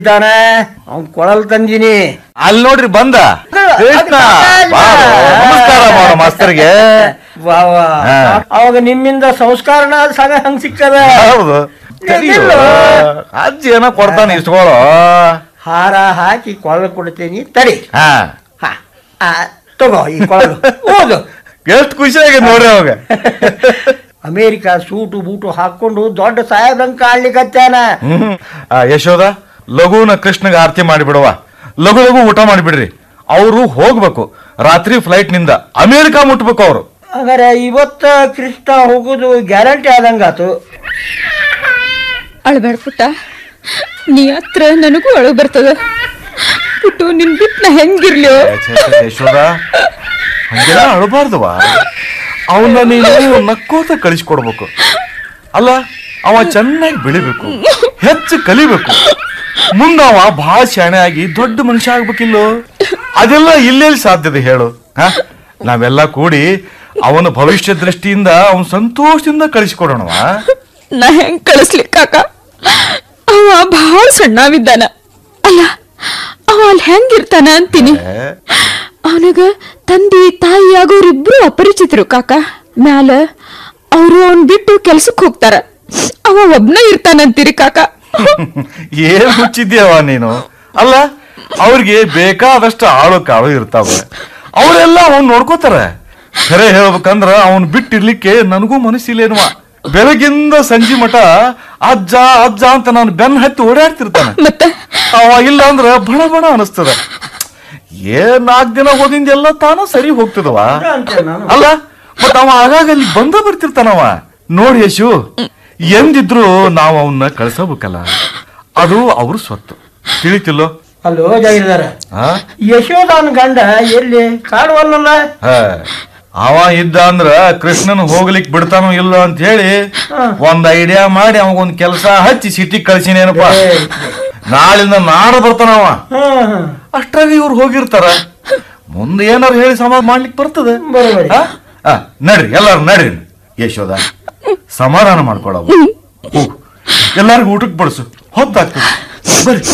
ಇದ್ದಾನೆ ಅವ್ನ್ ಕೊಳಲ್ ತಂದಿನಿ ಅಲ್ಲಿ ನೋಡ್ರಿ ಬಂದ ಕೃಷ್ಣ ಬಾ, ನಮಸ್ಕಾರ ಮಾಡ ಮಾಸ್ತರ್ಗೆ ವಾ ವಾ. ಹಾ. ಅವಾಗ ನಿಮ್ಮಿಂದ ಸಂಸ್ಕಾರನ ಸಗ ಹಂಗ್ ಸಿಕ್ಕದ ಹೌದು ತಡಿಯೋ. ಇಲ್ಲ. ಅಜ್ಜಿ ಏನೋ ಕೊಡ್ತಾನೆ ಇಸ್ಕೊಳ್ಳೋ ಹಾರ ಹಾಕಿ ಕೊಳಲು ಕೊಡ್ತೀನಿ ತಡಿ ಹಾ ಹಾ ಆ, ತಗೋ ಈ ಕೊಳಲು ಹೌದು ಎಷ್ಟು ಖುಷಿ ಆಗಿದೆ ನೋಡ್ರಿ ಅವಾಗ ಅಮೇರಿಕ ಸೂಟು ಬೂಟು ಹಾಕೊಂಡು ದೊಡ್ಡ ಸಾಹೇಬ್ರಂಗ್ ಕಾಣ್ಲಿಕತ್ತಾನ ಹ್ಮ್ ಆ, ಯಶೋದ ಲಘುನ ಕೃಷ್ಣಗೆ ಆರತಿ ಮಾಡಿಬಿಡುವ ಲಘು ಲಘು ಊಟ ಮಾಡಿಬಿಡ್ರಿ ಅವರು ಹೋಗ್ಬೇಕು ರಾತ್ರಿ ಫ್ಲೈಟ್ ನಿಂದ ಅಮೇರಿಕಾ ಮುಟ್ಬೇಕು ಅವರು ಹಾಗಾದ್ರೆ ಇವತ್ತ ಕೃಷ್ಣ ಹೋಗುದು ಗ್ಯಾರಂಟಿ ಆದಂಗಾತು ಅಳಬೇಡ ಪುಟ್ಟ ನೀ ಹತ್ರ ನನಗೂ ಅಳು ಬರ್ತದ ಪುಟ್ಟು ನಿನ್ ಬಿಟ್ಟು ನಾ ಹೆಂಗಿರ್ಲಿಯೋ ಯಶೋದ ಹಂಗೆಲ್ಲ ಅಳಬಾರ್ದವ ಅವನ್ನ ನೀನು ನಕ್ಕೋತ ಕಳಿಸ್ಕೊಡ್ಬೇಕು ಅಲ್ಲ ಅವ ಚೆನ್ನಾಗಿ ಬೆಳಿಬೇಕು ಹೆಚ್ಚು ಕಲಿಬೇಕು ಮುಂದ ಅವ ಬಹಳ ಶಾಣೆ ಆಗಿ ದೊಡ್ಡ ಮನುಷ್ಯ ಆಗ್ಬೇಕಿಲ್ಲೋ ಅದೆಲ್ಲ ಇಲ್ಲೆಲ್ಲಿ ಸಾಧ್ಯತೆ ಹೇಳು ಹ ನಾವೆಲ್ಲ ಕೂಡಿ ಅವನ ಭವಿಷ್ಯ ದೃಷ್ಟಿಯಿಂದ ಅವನ್ ಸಂತೋಷದಿಂದ ಕಳಿಸ್ಕೊಡೋಣವ ನಾ ಹೆಂಗ್ ಕಳಿಸ್ಲಿ ಕಾಕ ಅವ ಭಾಳ ಸಣ್ಣವಿದ್ದಾನ ಅಲ್ಲ ಅವ ಅಲ್ಲಿ ಹೆಂಗಿರ್ತಾನ ಅಂತೀನಿ ಅವನಿಗ ತಂದೆ ತಾಯಿ ಆಗೋರಿಬ್ರು ಅಪರಿಚಿತರು ಕಾಕ ಮ್ಯಾಲ ಅವರು ಅವನ್ ಬಿಟ್ಟು ಕೆಲ್ಸಕ್ಕೆ ಹೋಗ್ತಾರ ಅವ ಒಬ್ನ ಇರ್ತಾನಂತೀರಿ ಕಾಕ ಏನ್ ಹುಚ್ಚಿದ್ಯವ ನೀನು ಅಲ್ಲ ಅವ್ರಿಗೆ ಬೇಕಾದಷ್ಟು ಆಳು ಕಾಳು ಇರ್ತಾವ ಅವರೆಲ್ಲ ಅವ್ನ್ ನೋಡ್ಕೋತಾರ ಖರೆ ಹೇಳ್ಬೇಕಂದ್ರ ಅವನ್ ಬಿಟ್ಟಿರ್ಲಿಕ್ಕೆ ನನಗೂ ಮನಸ್ಸಿಲ್ಲೇನುವ ಬೆಳಗಿಂದ ಸಂಜೆ ಮಠ ಅಜ್ಜ ಅಜ್ಜ ಅಂತ ನಾನು ಬೆನ್ನ ಹತ್ತಿ ಓಡಾಡ್ತಿರ್ತಾನ ಮತ್ತೆ ಅವ ಇಲ್ಲ ಅಂದ್ರ ಬಣ ಬಣ ಅನಿಸ್ತದ ಏನ್ ನಾಲ್ಕು ದಿನ ಹೋದಿಂದ ಎಲ್ಲ ತಾನ ಸರಿ ಹೋಗ್ತದವ ಅಂತೆ ನಾನು ಅಲ್ಲ ಮತ್ ಅವ ಆಗಾಗ ಅಲ್ಲಿ ಬಂದ ಬರ್ತಿರ್ತಾನವ ನೋಡಿ ಯಶು ಎಂದಿದ್ರು ನಾವು ಅವನ್ನ ಕಳ್ಸಬೇಕಲ್ಲ ಅದು ಅವ್ರ ಸ್ವತ್ತು ತಿಳಿತಿಲ್ಲೋ ಅಲ್ಲೋ ಜೈಲದಾರ ಆ? ಯಶೋದಾನ್ ಗಂಡ ಎಲ್ಲಿ ಕಾಡುವಲ್ಲ ಹಾ. ಅವ ಇದ್ದ ಅಂದ್ರ ಕೃಷ್ಣನ್ ಹೋಗ್ಲಿಕ್ ಬಿಡ್ತಾನೋ ಇಲ್ಲ ಅಂತ ಹೇಳಿ ಒಂದ್ ಐಡಿಯಾ ಮಾಡಿ ಅವಂಗೊಂದ್ ಕೆಲಸ ಹಚ್ಚಿ ಸಿಟಿ ಕಳ್ಸಿನೇನಪ್ಪ ನಾಳಿಂದ ನಾಡ ಬರ್ತಾನವ ಅಷ್ಟ್ರಾಗ ಇವ್ರು ಹೋಗಿರ್ತಾರ ಮುಂದೆ ಏನಾರು ಹೇಳಿ ಸಮಾಧಾನ ಮಾಡ್ಲಿಕ್ ಬರ್ತದೆ ಬರೋಬರಿ. ಆ? ಆ, ನಡ್ರಿ ಎಲ್ಲಾರು ನಡ್ರಿ ಯಶೋದ ಸಮಾಧಾನ ಮಾಡ್ಕೊಳವ ಎಲ್ಲಾರ್ಗು ಊಟಕ್ಕೆ ಬಡಿಸು ಹೊತ್ತಾಗ್ತದೆ ಬರ್ರಿ